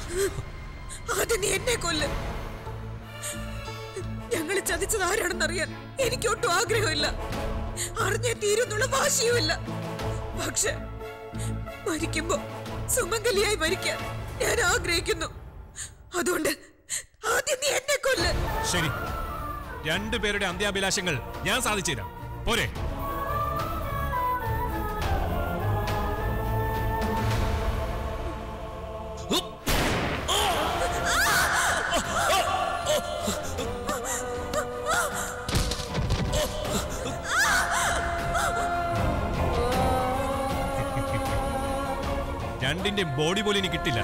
ആദ്യം നീ എന്നെ കൊല്ല് ഞങ്ങളെ ചതിച്ചത് ആരാണെന്നറിയാൻ എനിക്കൊട്ടും ആഗ്രഹമില്ല അറിഞ്ഞേ തീരുന്നുള്ള വാശിയുമില്ല പക്ഷെ മരിക്കുമ്പോ സുമംഗലിയായി മരിക്കാൻ ഞാൻ ആഗ്രഹിക്കുന്നു അതുകൊണ്ട് ആദ്യം നീ എന്നെ കൊല്ല് ശരി രണ്ടുപേരുടെ അന്ത്യാഭിലാഷങ്ങൾ ഞാൻ സാധിച്ചു തരാം പോരെ രണ്ടിന്റെ ബോഡി പോലും ഇനി കിട്ടില്ല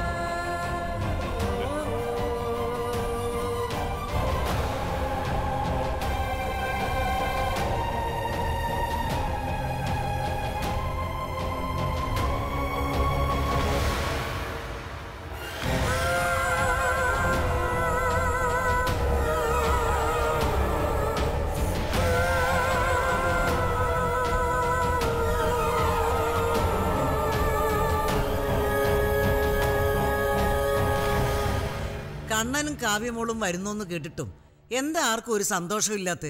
കണ്ണനും കാവ്യമോളും വരുന്നോന്ന് കേട്ടിട്ടും എന്താ ആർക്കും ഒരു സന്തോഷമില്ലാത്ത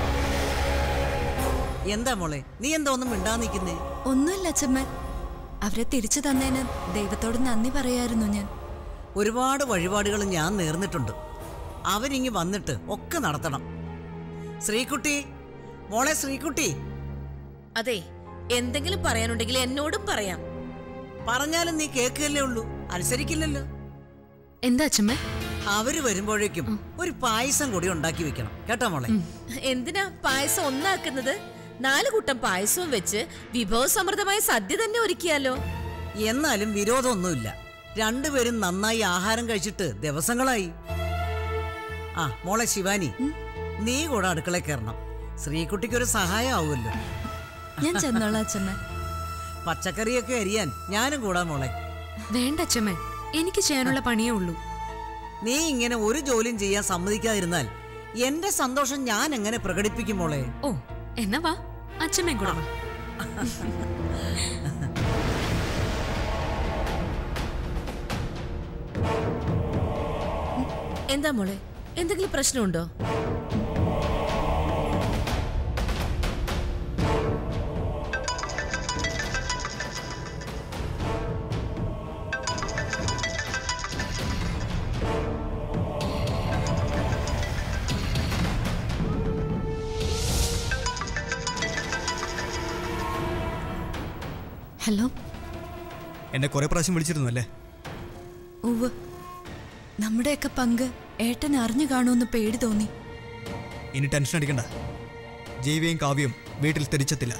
എന്താ മോളെ നീ എന്താ ഒന്നും മിണ്ടാ നിൽക്കുന്നേ ഒന്നുമില്ല അച്ഛമ്മ അവരെ തിരിച്ചു തന്നതിന് ദൈവത്തോട് നന്ദി പറയായിരുന്നു ഞാൻ ഒരുപാട് വഴിപാടുകൾ ഞാൻ നേർന്നിട്ടുണ്ട് അവരിങ്ങി വന്നിട്ട് ഒക്കെ നടത്തണം ശ്രീകുട്ടി മോളെ ശ്രീകുട്ടി അതെ എന്തെങ്കിലും പറയാനുണ്ടെങ്കിൽ എന്നോടും പറയാം പറഞ്ഞാലും നീ കേൾക്കുകയല്ലേ ഉള്ളൂ അനുസരിക്കില്ലല്ലോ എന്താ അച്ഛമ്മ അവര് വരുമ്പോഴേക്കും ഒരു പായസം കൂടി ഉണ്ടാക്കി വെക്കണം കേട്ടോ മോളെ എന്തിനാ പായസം ഒന്നാക്കുന്നത് നാല് കൂട്ടം പായസവും വെച്ച് വിഭവസമൃദ്ധമായ സദ്യ തന്നെ ഒരുക്കിയാലോ എന്നാലും വിരോധമൊന്നുമില്ല രണ്ടുപേരും നന്നായി ആഹാരം കഴിച്ചിട്ട് ദിവസങ്ങളായി ആ മോളെ ശിവാനി നീ കൂടെ അടുക്കളയിൽ കയറണം ശ്രീകുട്ടിക്കൊരു സഹായം ആവുമല്ലോ ഞാൻ ചെന്നോളാം അച്ഛമ്മ പച്ചക്കറിയൊക്കെ അരിയാൻ ഞാനും കൂടാ മോളെ വേണ്ട അച്ഛമ്മ എനിക്ക് ചെയ്യാനുള്ള പണിയേ ഉള്ളൂ നീ ഇങ്ങനെ ഒരു ജോലിയും ചെയ്യാൻ സമ്മതിക്കാതിരുന്നാൽ എന്റെ സന്തോഷം ഞാൻ എങ്ങനെ പ്രകടിപ്പിക്കും മോളെ ഓ എന്നാ വാ അച്ഛമ്മയും കൂടെ വാ എന്താ മോളെ എന്തെങ്കിലും പ്രശ്നമുണ്ടോ ഹലോ എന്നെ കുറെ പ്രാവശ്യം വിളിച്ചിരുന്നു അല്ലേ ഉവ് നമ്മുടെയൊക്കെ പങ്ക് ഏട്ടൻ അറിഞ്ഞു കാണുമെന്ന് പേടി തോന്നി ഇനി ടെൻഷൻ അടിക്കണ്ട ജൈവയും കാവ്യവും വീട്ടിൽ തിരിച്ചെത്തില്ല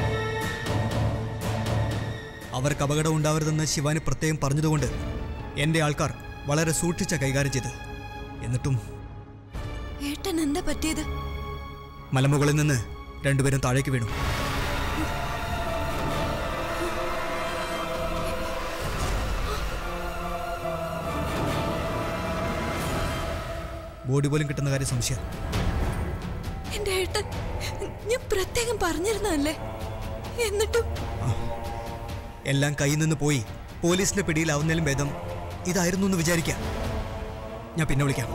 അവർക്ക് അപകടം ഉണ്ടാവരുതെന്ന് ശിവാനി പ്രത്യേകം പറഞ്ഞതുകൊണ്ട് എൻ്റെ ആൾക്കാർ വളരെ സൂക്ഷിച്ച കൈകാര്യം ചെയ്ത് എന്നിട്ടും ഏട്ടൻ എന്താ പറ്റിയത് മലമുകളിൽ നിന്ന് രണ്ടുപേരും താഴേക്ക് വീണു ബോഡി പോലും കിട്ടുന്ന കാര്യം സംശയം എന്റെ ഏട്ടൻ ഞാൻ പ്രത്യേകം പറഞ്ഞിരുന്നല്ലേ എന്നിട്ടും എല്ലാം കയ്യിൽ നിന്ന് പോയി പോലീസിന്റെ പിടിയിലാവുന്നതിലും ഭേദം ഇതായിരുന്നു എന്ന് വിചാരിക്കാം ഞാൻ പിന്നെ വിളിക്കാം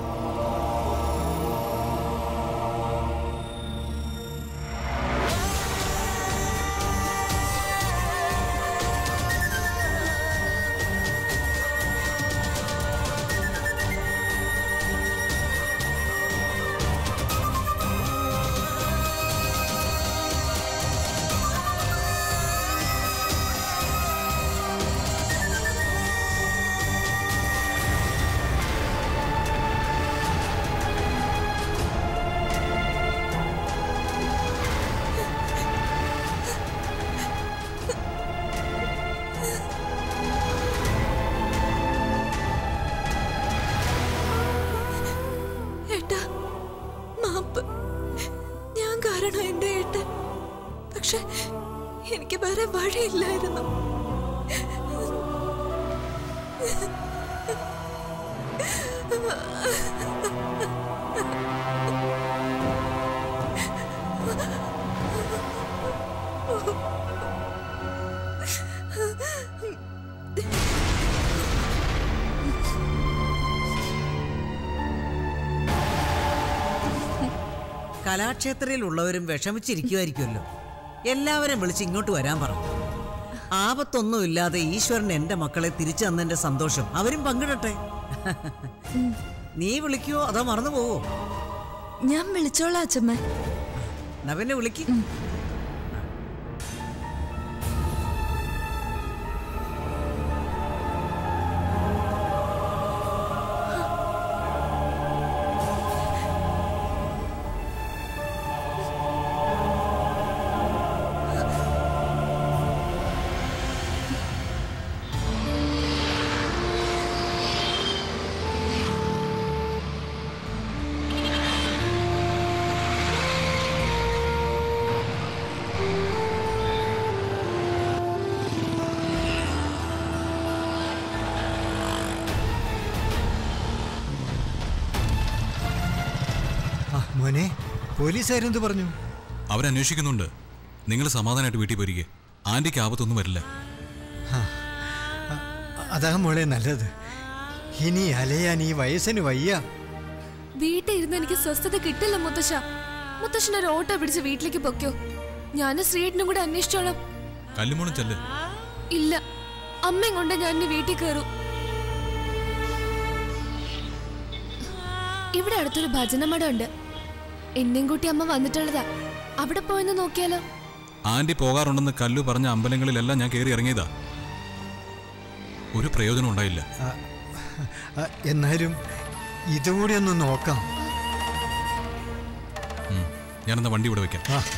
ഏട്ടാ മാപ്പ് ഞാൻ കാരണം എന്റെ ഏട്ടൻ പക്ഷെ എനിക്ക് വേറെ വഴിയില്ലായിരുന്നു കലാക്ഷേത്രയിലുള്ളവരും വിഷമിച്ചിരിക്കുമായിരിക്കുമല്ലോ എല്ലാവരും വിളിച്ച് ഇങ്ങോട്ട് വരാൻ പറ ആപത്തൊന്നുമില്ലാതെ ഈശ്വരൻ എന്റെ മക്കളെ തിരിച്ചു തന്നതിന്റെ സന്തോഷം അവരും പങ്കിടട്ടെ നീ വിളിക്കുവോ അതോ മറന്നു പോവോ ഞാൻ വിളിച്ചോളാം അച്ഛമ്മ എന്നാ പിന്നെ വിളിക്ക് ആ മോനെ പോലീസുകാരെന്ത് പറഞ്ഞു അവരന്വേഷിക്കുന്നുണ്ട് നിങ്ങൾ സമാധാനമായിട്ട് വീട്ടിൽ പോയിരിക്കെ ആന്റിക്ക് ആപത്തൊന്നും വരില്ല അതാ മോളെ നല്ലത് ഇനി അലയാൻ ഈ വയസ്സിന് വയ്യ വീട്ടിൽ ഇരുന്ന് എനിക്ക് സ്വസ്ഥത കിട്ടില്ല മുത്തശ്ശ മുത്തശ്ശൻ ഒരു ഓട്ടോ പിടിച്ച് വീട്ടിലേക്ക് പൊക്കോ ഞാനും ശ്രീയേട്ടനും കൂടെ അന്വേഷിച്ചോളാം കല്ലുമോളും ചെല്ല് ഇല്ല അമ്മയും കൊണ്ട് ഞാൻ ഇനി വീട്ടിൽ കയറും ഇവിടെ അടുത്തൊരു ഭജനമഠം ഉണ്ട് എന്നെയും കൂട്ടി അമ്മ വന്നിട്ടുള്ളതാ അവിടെ പോയെന്ന് നോക്കിയാലോ ആന്റി പോകാറുണ്ടെന്ന് കല്ലു പറഞ്ഞ അമ്പലങ്ങളിലെല്ലാം ഞാൻ കയറി ഇറങ്ങിയതാ ഒരു പ്രയോജനം ഉണ്ടായില്ല ആ, ആ, എന്നാലും ഇതുകൂടി ഒന്ന് നോക്കാം ഉം. ഞാനെന്നാ വണ്ടി ഇവിടെ വെക്കാം ആ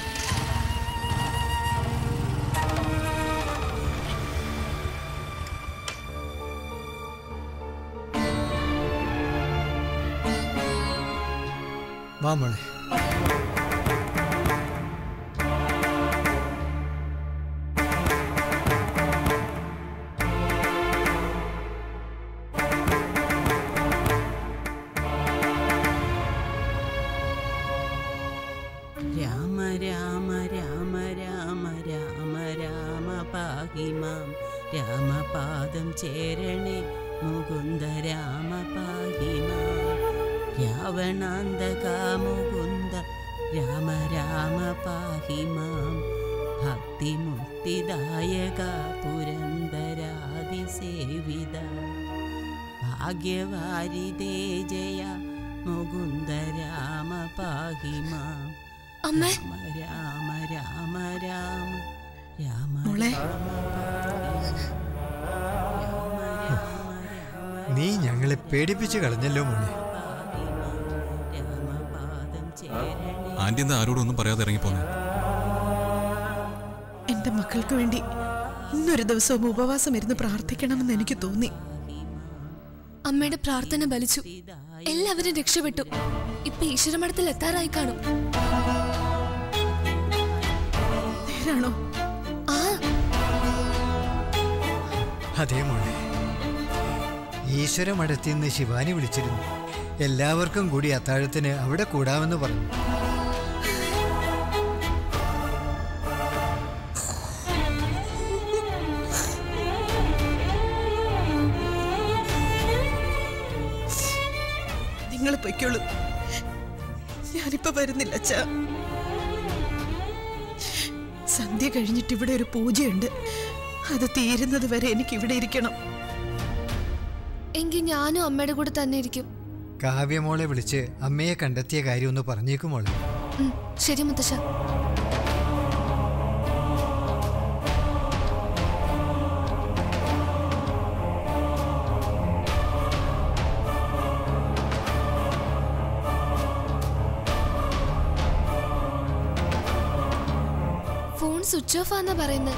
വാ മോളെ രാമ രാമ രാമ രാമ രാമ രാമ പാഹി മാം രാമപാദം ചേരണേ മുകുന്ദ രാമ പാഹി മാം രാവണാന്തക മുകുന്ദ രാമ രാമ പാഹി മാം ഭക്തിമുക്തിദായക പുരന്ദരാതിസേവിത ഭാഗ്യവാരിദേ ജയ മുകുന്ദ രാമ പാഹി മാം അമ്മേ രാമ രാമ രാമ രാമ മോളെ നീ ഞങ്ങളെ പേടിപ്പിച്ച് കളഞ്ഞല്ലോ മോളെ രാമപാദം ചേരണേ ആന്റി എന്താ ആരോടും ഒന്നും പറയാതെ ഇറങ്ങിപ്പോന്നെ എന്റെ മക്കൾക്ക് വേണ്ടി ഇന്നൊരു ദിവസവും ഉപവാസം ഇരുന്ന് പ്രാർത്ഥിക്കണമെന്ന് എനിക്ക് തോന്നി അമ്മയുടെ പ്രാർത്ഥന ബലിച്ചു എല്ലാവരും രക്ഷപ്പെട്ടു ഇപ്പൊ ഈശ്വരമഠത്തിൽ എത്താറായി കാണും നേരാണോ ആ അതേ മോളെ ഈശ്വരമഠത്തിൽ നിന്ന് ശിവാനി വിളിച്ചിരുന്നു എല്ലാവർക്കും കൂടി അത്താഴത്തിന് അവിടെ കൂടാമെന്ന് പറഞ്ഞു നിങ്ങൾ പൊയ്ക്കോളൂ ഞാനിപ്പോ വരുന്നില്ല അച്ഛ സന്ധ്യ കഴിഞ്ഞിട്ട് ഇവിടെ ഒരു പൂജയുണ്ട് അത് തീരുന്നത് വരെ എനിക്ക് ഇവിടെ ഇരിക്കണം എങ്കിൽ ഞാനും അമ്മയുടെ കൂടെ തന്നെ ഇരിക്കും കാവ്യമോളെ വിളിച്ച് അമ്മയെ കണ്ടെത്തിയ കാര്യം ഒന്ന് പറഞ്ഞേക്കും മോളെ ഉം, ശരി മുത്തശ്ശ ഫോൺ സ്വിച്ച് ഓഫ് ആന്നാ പറയുന്നത്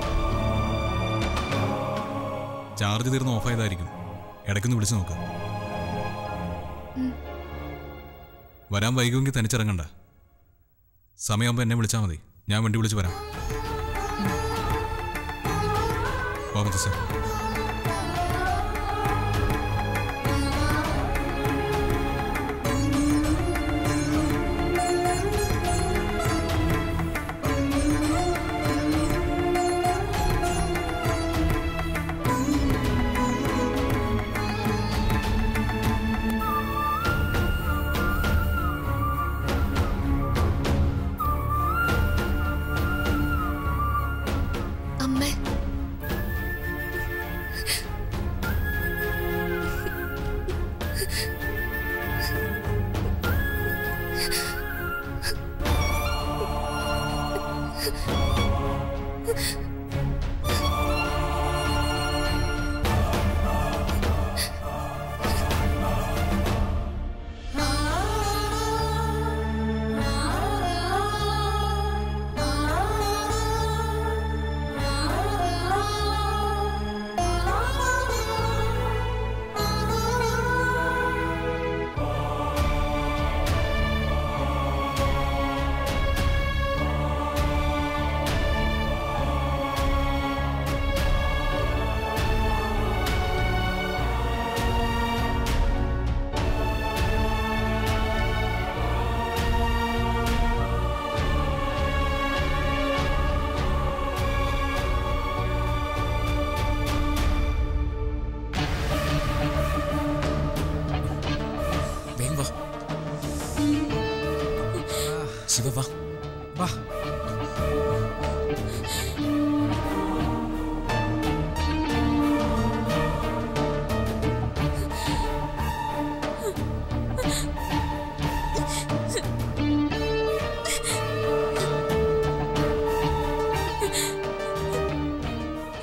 ചാർജ് തീർന്ന് ഓഫായതായിരിക്കും ഇടയ്ക്കൊന്ന് വിളിച്ചു നോക്ക് വരാൻ വൈകുമെങ്കിൽ തനിച്ചിറങ്ങണ്ട സമയമാകുമ്പോൾ എന്നെ വിളിച്ചാൽ മതി ഞാൻ വണ്ടി വിളിച്ച് വരാം ഓമത്തെ സാർ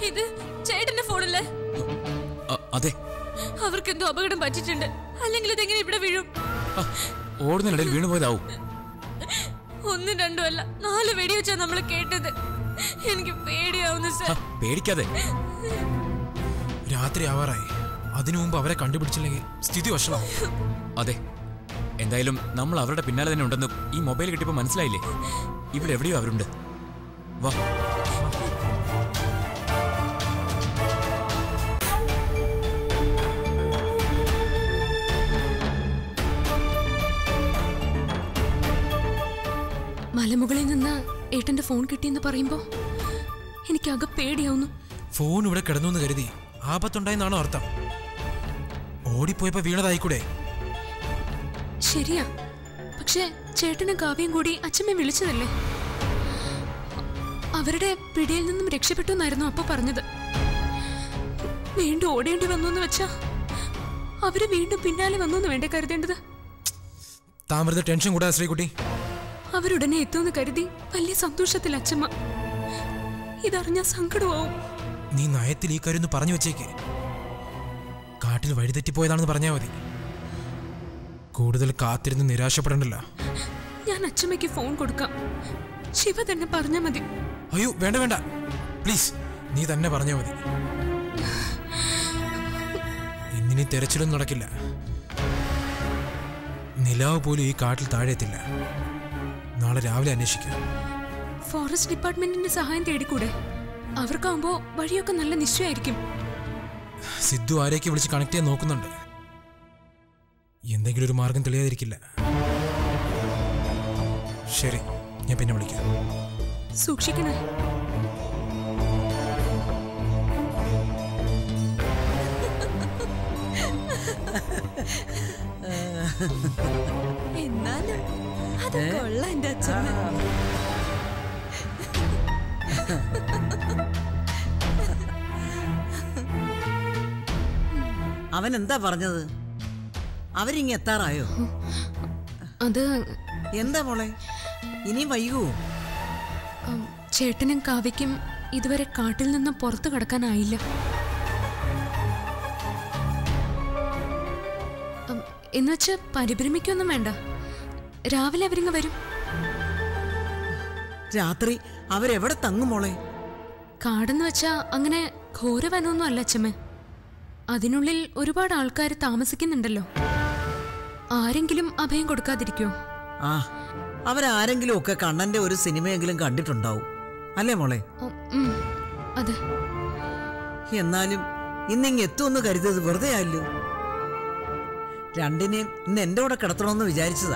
ഇത് ചേട്ടന്റെ ഫോണല്ലേ അ- അതെ അവർക്ക് എന്തോ അപകടം പറ്റിയിട്ടുണ്ട് അല്ലെങ്കിൽ ഇതെങ്ങനെ ഇവിടെ വീഴും ആ, ഓടുന്നതിനിടയിൽ വീണുപോയതാവും ഒന്നും രണ്ടും അല്ല നാല് വെടിവെച്ചാ നമ്മൾ കേട്ടത് എനിക്ക് പേടിയാവുന്നു ആ, സർ പേടിക്കാതെ രാത്രി ആവാറായി അതിനു മുമ്പ് അവരെ കണ്ടുപിടിച്ചില്ലെങ്കിൽ സ്ഥിതി വഷളാവും അതെ എന്തായാലും നമ്മൾ അവരുടെ പിന്നാലെ തന്നെ ഉണ്ടെന്ന് ഈ മൊബൈൽ കിട്ടിയപ്പോൾ മനസ്സിലായില്ലേ ഇവിടെ എവിടെയോ അവരുണ്ട് വാ മലമുകളിൽ നിന്ന് ഏട്ടന്റെ ഫോൺ കിട്ടിയെന്ന് പറയുമ്പോ എനിക്കാകെ പേടിയാവുന്നു ഫോൺ ഇവിടെ കിടന്നു എന്ന് കരുതി ആപത്തുണ്ടായെന്നാണോ അർത്ഥം ഓടിപ്പോയപ്പോ വീണതായിക്കൂടെ ശരിയാ പക്ഷെ ചേട്ടനും കാവ്യം കൂടി അച്ഛമ്മ വിളിച്ചതല്ലേ അവരുടെ പിടിയിൽ നിന്നും രക്ഷപ്പെട്ടു എന്നായിരുന്നു അപ്പൊ പറഞ്ഞത് വീണ്ടും ഓടേണ്ടി വന്നു എന്ന് വെച്ചാ അവര് വീണ്ടും പിന്നാലെ വന്നു എന്ന് വേണ്ടേ കരുതേണ്ടത് താൻ വെറുതെ ടെൻഷൻ കൂടാതെ ശ്രീകുട്ടി അവരുടനെ എത്തുമെന്ന് കരുതി വലിയ സന്തോഷത്തിൽ അച്ഛമ്മ ഇതറിഞ്ഞ സങ്കടമാവും നീ നയത്തിൽ ഈ കാര്യം ഒന്ന് പറഞ്ഞു വെച്ചേക്ക് കാട്ടിൽ വഴിതെറ്റിപ്പോയതാണെന്ന് പറഞ്ഞാൽ മതി കൂടുതൽ കാത്തിരുന്ന് നിരാശപ്പെടണ്ടല്ലോ ഞാൻ അച്ഛമ്മയ്ക്ക് ഫോൺ കൊടുക്കാം ശിവ തന്നെ പറഞ്ഞാ മതി അയ്യോ വേണ്ട വേണ്ട പ്ലീസ് നീ തന്നെ പറഞ്ഞാൽ മതി ഇന്നിനി തെരച്ചിലൊന്നും നടക്കില്ല നിലാവ് പോലും ഈ കാട്ടിൽ താഴെ എത്തില്ല നാളെ രാവിലെ അന്വേഷിക്കാം ഫോറസ്റ്റ് ഡിപ്പാർട്ട്മെന്റിന്റെ സഹായം തേടിക്കൂടെ അവർക്കാവുമ്പോ വഴിയൊക്കെ നല്ല നിശ്ചയമായിരിക്കും സിദ്ധു ആരെയൊക്കെ വിളിച്ച് കണക്ട് ചെയ്യാൻ നോക്കുന്നുണ്ട് എന്തെങ്കിലും ഒരു മാർഗം തെളിയാതിരിക്കില്ല ശരി ഞാൻ പിന്നെ വിളിക്കാം സൂക്ഷിക്കണേ എന്നാലും അത് കൊള്ളാം എന്റെ അച്ഛമ്മ അവൻ എന്താ പറഞ്ഞത് അവരിങ്ങ എത്താറായോ അത് എന്താ മോളെ ഇനി വൈകുവോ ഉം, ചേട്ടനും കാവ്യയ്ക്കും ഇതുവരെ കാട്ടിൽ നിന്ന് പുറത്തു കടക്കാനായില്ല ഉം, എന്നുവെച്ച് പരിഭ്രമിക്കൊന്നും വേണ്ട രാവിലെ അവരിങ്ങ് വരും രാത്രി അവരെവിടെ തങ്ങും മോളെ കാടെന്ന് വെച്ചാ അങ്ങനെ ഘോരവനൊന്നും അല്ല അച്ഛമ്മ അതിനുള്ളിൽ ഒരുപാട് ആൾക്കാർ താമസിക്കുന്നുണ്ടല്ലോ ആരെങ്കിലും അഭയം കൊടുക്കാതിരിക്കോ ആ അവരാരെങ്കിലും ഒക്കെ കണ്ണന്റെ ഒരു സിനിമയെങ്കിലും കണ്ടിട്ടുണ്ടാവും അല്ലേ മോളെ ഉം, ഉം, അതെ എന്നാലും ഇന്നിങ് എത്തുമെന്ന് കരുതിയത് വെറുതെ ആയല്ലോ രണ്ടിനെയും ഇന്ന് എന്റെ കൂടെ കിടത്തണമെന്ന് വിചാരിച്ചതാ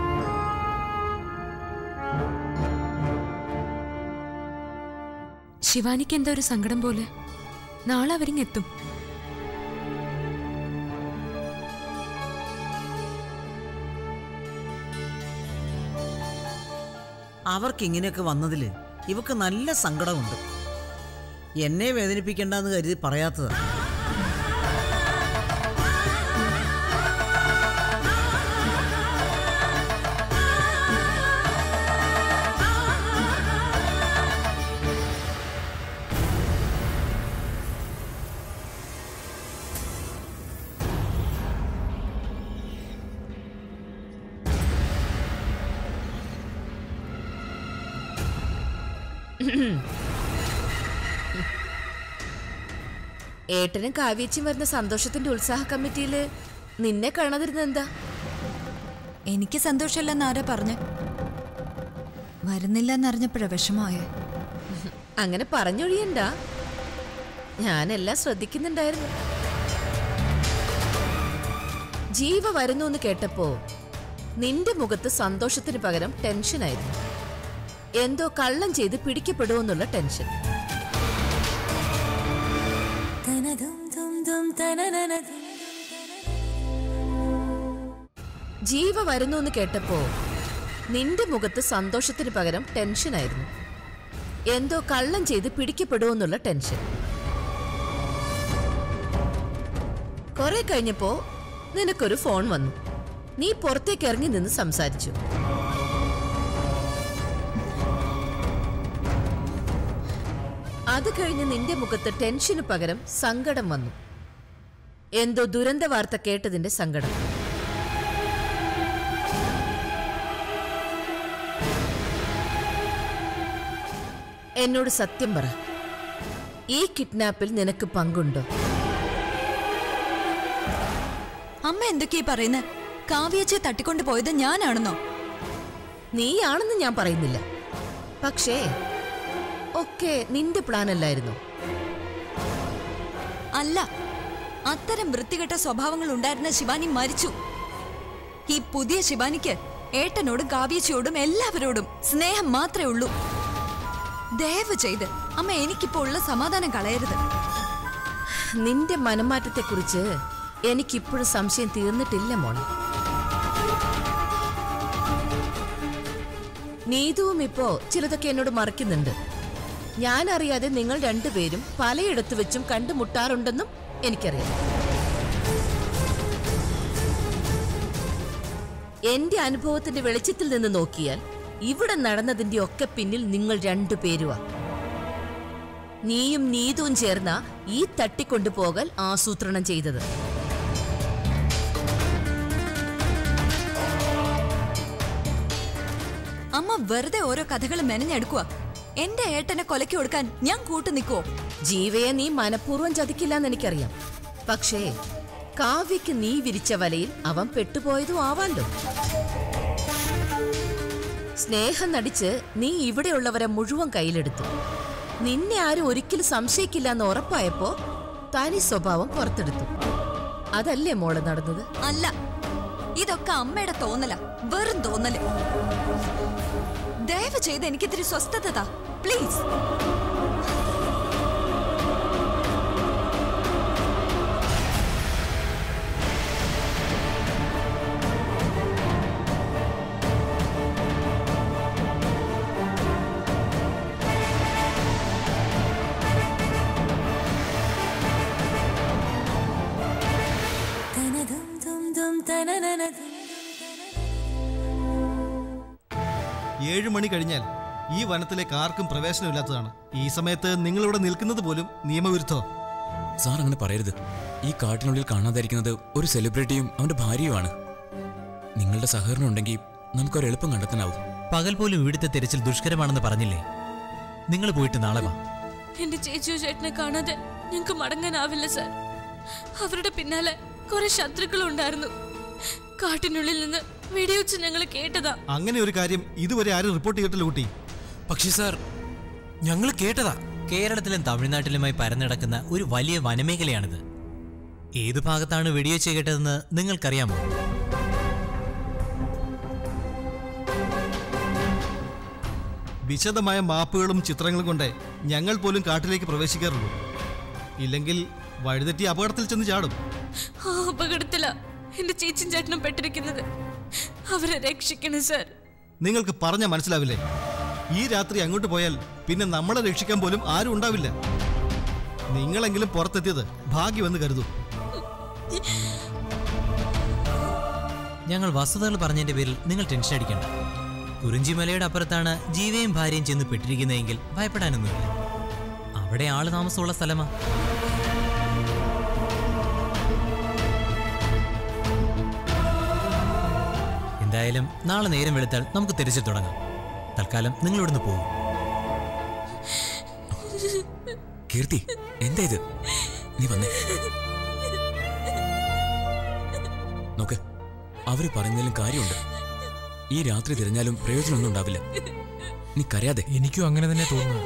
ശിവാനിക്ക് എന്താ ഒരു സങ്കടം പോലെ നാളെ അവരിങ്ങെത്തും അവർക്ക് ഇങ്ങനെയൊക്കെ വന്നതില് ഇവക്ക് നല്ല സങ്കടമുണ്ട് എന്നെ വേദനിപ്പിക്കണ്ടെന്ന് കരുതി പറയാത്തതാ ഏട്ടനും കാവ്യച്ചും വരുന്ന സന്തോഷത്തിന്റെ ഉത്സാഹ കമ്മിറ്റിയില് നിന്നെ കാണാതിരുന്ന എന്താ എനിക്ക് സന്തോഷമില്ലെന്ന് ആരാ പറഞ്ഞു വരുന്നില്ല എന്നറിഞ്ഞപ്പോഴാ വിഷമമായേ അങ്ങനെ പറഞ്ഞൊഴിയണ്ട ഞാനെല്ലാം ശ്രദ്ധിക്കുന്നുണ്ടായിരുന്നു ജീവ വരുന്നു എന്ന് കേട്ടപ്പോ നിന്റെ മുഖത്ത് സന്തോഷത്തിന് പകരം ടെൻഷനായിരുന്നു എന്തോ കള്ളം ചെയ്ത് പിടിക്കപ്പെടുമെന്നുള്ള ടെൻഷൻ ജീവ വരുന്നു എന്ന് കേട്ടപ്പോ നിന്റെ മുഖത്ത് സന്തോഷത്തിന് പകരം ടെൻഷനായിരുന്നു എന്തോ കള്ളം ചെയ്ത് പിടിക്കപ്പെടുമെന്നുള്ള ടെൻഷൻ കുറെ കഴിഞ്ഞപ്പോ നിനക്കൊരു ഫോൺ വന്നു നീ പുറത്തേക്ക് ഇറങ്ങി നിന്ന് സംസാരിച്ചു അത് കഴിഞ്ഞ് നിന്റെ മുഖത്ത് ടെൻഷന് പകരം സങ്കടം വന്നു എന്തോ ദുരന്ത വാർത്ത കേട്ടതിന്റെ സങ്കടം എന്നോട് സത്യം പറ ഈ കിഡ്നാപ്പിൽ നിനക്ക് പങ്കുണ്ടോ അമ്മ എന്തൊക്കെയാ പറയുന്നത് കാവ്യച്ചെ തട്ടിക്കൊണ്ട് പോയത് ഞാനാണെന്നോ നീയാണെന്ന് ഞാൻ പറയുന്നില്ല പക്ഷേ ഒക്കെ നിന്റെ പ്ലാൻ അല്ലായിരുന്നു അല്ല അത്തരം വൃത്തികെട്ട സ്വഭാവങ്ങൾ ഉണ്ടായിരുന്ന ശിവാനി മരിച്ചു ഈ പുതിയ ശിവാനിക്ക് ഏട്ടനോടും കാവ്യച്ചയോടും എല്ലാവരോടും സ്നേഹം മാത്രമേ ഉള്ളൂ ദയവ് ചെയ്ത് അമ്മ എനിക്കിപ്പോ ഉള്ള സമാധാനം കളയരുത് നിന്റെ മനംമാറ്റത്തെക്കുറിച്ച് എനിക്കിപ്പോഴും സംശയം തീർന്നിട്ടില്ല മോളെ നീതുവും ഇപ്പോ ചിലതൊക്കെ എന്നോട് മറക്കുന്നുണ്ട് ഞാൻ അറിയാതെ നിങ്ങൾ രണ്ടുപേരും പലയിടത്തു വെച്ചും കണ്ടുമുട്ടാറുണ്ടെന്നും എനിക്കറിയാം എന്റെ അനുഭവത്തിന്റെ വെളിച്ചത്തിൽ നിന്ന് നോക്കിയാൽ ഇവിടെ നടന്നതിന്റെ ഒക്കെ പിന്നിൽ നിങ്ങൾ രണ്ടുപേരുവാ നീയും നീതുവും ചേർന്ന ഈ തട്ടിക്കൊണ്ടുപോകൽ ആസൂത്രണം ചെയ്തത് അമ്മ വെറുതെ ഓരോ കഥകൾ മെനഞ്ഞെടുക്കുക എന്റെ ഏട്ടനെ കൊലയ്ക്ക് കൊടുക്കാൻ ഞാൻ കൂട്ടു നിൽക്കുവോ ജീവയെ നീ മനഃപൂർവ്വം ചതിക്കില്ലെന്ന് എനിക്കറിയാം പക്ഷേ കാവ്യക്ക് നീ വിരിച്ച വലയിൽ അവൻ പെട്ടുപോയതും ആവാലോ സ്നേഹം നടിച്ച് നീ ഇവിടെയുള്ളവരെ മുഴുവൻ കയ്യിലെടുത്തു നിന്നെ ആരും ഒരിക്കലും സംശയിക്കില്ല എന്ന് ഉറപ്പായപ്പോ തനി സ്വഭാവം പുറത്തെടുത്തു അതല്ലേ മോള് നടന്നത് അല്ല ഇതൊക്കെ അമ്മയുടെ തോന്നല വെറും തോന്നല് ദയവ് ചെയ്ത് എനിക്കിത്തിരി സ്വസ്ഥത താ പ്ലീസ് ഏഴ് മണി കഴിഞ്ഞാൽ ഈ വനത്തിലേക്ക് ആർക്കും പ്രവേശനമില്ലാത്തതാണ് ഈ സമയത്ത് നിങ്ങളിവിടെ നിൽക്കുന്നത് പോലും നിയമവിരുദ്ധോ സാർ അങ്ങനെ പറയരുത് ഈ കാട്ടിനുള്ളിൽ കാണാതിരിക്കുന്നത് ഒരു സെലിബ്രിറ്റിയും അവന്റെ ഭാര്യയുമാണ് നിങ്ങളുടെ സഹകരണം ഉണ്ടെങ്കിൽ നമുക്കൊരു എളുപ്പം കണ്ടെത്താനാവും പകൽ പോലും ഇവിടുത്തെ തിരച്ചിൽ ദുഷ്കരമാണെന്ന് പറഞ്ഞില്ലേ നിങ്ങൾ പോയിട്ട് നാളെ വാ എന്റെ ചേച്ചിയോ ചേട്ടനെ കാണാതെ ഞങ്ങൾക്ക് മടങ്ങാനാവില്ല സാർ അവരുടെ പിന്നാലെ കുറെ ശത്രുക്കളുണ്ടായിരുന്നു കാട്ടിനുള്ളിൽ നിന്ന് വെടിവെച്ച് ഞങ്ങൾ കേട്ടതാ അങ്ങനെ ഒരു കാര്യം ഇതുവരെ ആരും റിപ്പോർട്ട് ചെയ്തിട്ടില്ല കുട്ടി പക്ഷേ സാർ ഞങ്ങൾ കേട്ടതാ കേരളത്തിലും തമിഴ്നാട്ടിലുമായി പരന്നിടക്കുന്ന ഒരു വലിയ വനമേഖലയാണിത് ഏതു ഭാഗത്താണ് വെടിവെച്ച് കേട്ടതെന്ന് നിങ്ങൾക്കറിയാമോ വിശദമായ മാപ്പുകളും ചിത്രങ്ങളും കൊണ്ട് ഞങ്ങൾ പോലും കാട്ടിലേക്ക് പ്രവേശിക്കാറുള്ളൂ ഇല്ലെങ്കിൽ വഴിതെറ്റി അപകടത്തിൽ ചെന്ന് ചാടും ആ അപകടത്തിലാ എന്റെ ചേച്ചിയും ചേട്ടനും പെട്ടിരിക്കുന്നത് അവരെ രക്ഷിക്കണം സാർ നിങ്ങൾക്ക് പറഞ്ഞ മനസ്സിലാവില്ലേ ഈ രാത്രി അങ്ങോട്ട് പോയാൽ പിന്നെ നമ്മളെ രക്ഷിക്കാൻ പോലും ആരും ഉണ്ടാവില്ല നിങ്ങളെങ്കിലും പുറത്തെത്തിയത് ഭാഗ്യമെന്ന് കരുതൂ ഞങ്ങൾ വസ്തുതകൾ പറഞ്ഞതിന്റെ പേരിൽ നിങ്ങൾ ടെൻഷൻ അടിക്കണ്ട കുറിഞ്ചിമലയുടെ അപ്പുറത്താണ് ജീവയും ഭാര്യയും ചെന്ന് പെട്ടിരിക്കുന്നതെങ്കിൽ ഭയപ്പെടാനൊന്നുമില്ല അവിടെ ആള് താമസമുള്ള സ്ഥലമാ എന്തായാലും നാളെ നേരം വെളുത്താൽ നമുക്ക് തിരിച്ചു തുടങ്ങാം തൽക്കാലം നിങ്ങൾ ഇവിടുന്ന് പോകും കീർത്തി എന്താ ഇത് നീ വന്നേ നോക്ക് അവര് പറയുന്നതിലും കാര്യമുണ്ട് ഈ രാത്രി തിരഞ്ഞാലും പ്രയോജനമൊന്നും ഉണ്ടാവില്ല നീ കരയാതെ എനിക്കും അങ്ങനെ തന്നെ തോന്നുന്നു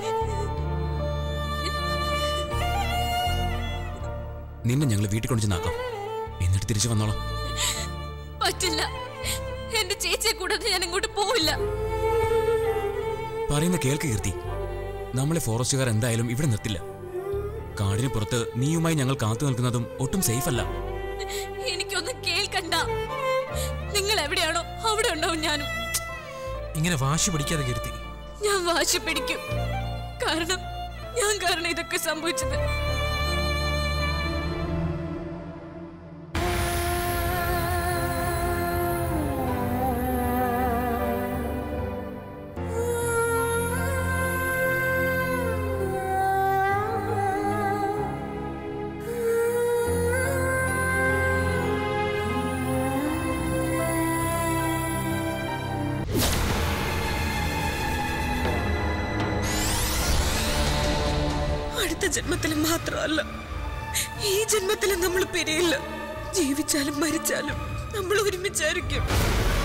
നിന്നെ ഞങ്ങൾ വീട്ടിൽ കൊണ്ടു ചെന്നാക്കാം എന്നിട്ട് തിരിച്ചു വന്നോളാം പറ്റില്ല എന്റെ ചേച്ചിയെ കൂടാതെ ഞാൻ ഇങ്ങോട്ട് പോവില്ല പറയുന്ന കേൾക്ക് കീർത്തി നമ്മളെ ഫോറസ്റ്റുകാർ എന്തായാലും ഇവിടെ നിർത്തില്ല കാടിന് പുറത്ത് നീയുമായി ഞങ്ങൾ കാത്തു നിൽക്കുന്നതും ഒട്ടും സേഫ് അല്ല എനിക്കൊന്നും കേൾക്കണ്ട നിങ്ങൾ എവിടെയാണോ അവിടെ ഉണ്ടാവും ഞാനും ഇങ്ങനെ വാശി പിടിക്കാതെ കീർത്തി ഞാൻ വാശി പിടിക്കും കാരണം ഞാൻ കാരണം ഇതൊക്കെ സംഭവിച്ചത് അടുത്ത ജന്മത്തിൽ മാത്രമല്ല ഈ ജന്മത്തിൽ നമ്മൾ പിരിയില്ല ജീവിച്ചാലും മരിച്ചാലും നമ്മൾ ഒരുമിച്ചായിരിക്കും